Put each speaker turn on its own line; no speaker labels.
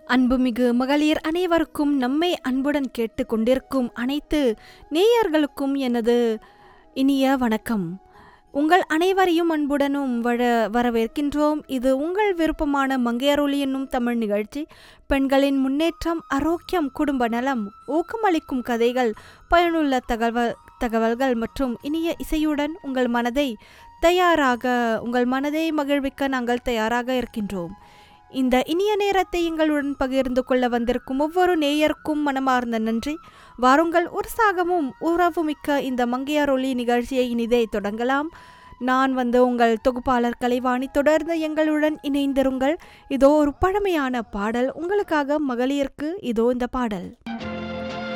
அன்புமிகு மகளிர் அனைவருக்கும் நம்மை அன்புடன் கேட்டுக்கொண்டிருக்கும் அனைத்து நேயர்களுக்கும் எனது இனிய வணக்கம் உங்கள் அனைவரையும் அன்புடனும் வர வரவேற்கின்றோம் இது உங்கள் விருப்பமான மங்கையருளி என்னும் தமிழ் நிகழ்ச்சி பெண்களின் முன்னேற்றம் ஆரோக்கியம் குடும்ப நலம் ஊக்கமளிக்கும் கதைகள் பயனுள்ள தகவல் தகவல்கள் மற்றும் இனிய இசையுடன் உங்கள் மனதை தயாராக உங்கள் மனதை மகிழ்விக்க நாங்கள் தயாராக இருக்கின்றோம் இந்த இனிய நேரத்தை எங்களுடன் பகிர்ந்து கொள்ள வந்திருக்கும் ஒவ்வொரு நேயருக்கும் மனமார்ந்த நன்றி வாருங்கள் உற்சாகமும் உறவுமிக்க இந்த மங்கையார் ஒளி நிகழ்ச்சியை இனிதே தொடங்கலாம் நான் வந்து உங்கள் தொகுப்பாளர் கலைவாணி தொடர்ந்து எங்களுடன் இணைந்திருங்கள் இதோ ஒரு பழமையான பாடல் உங்களுக்காக மகளிருக்கு இதோ இந்த பாடல்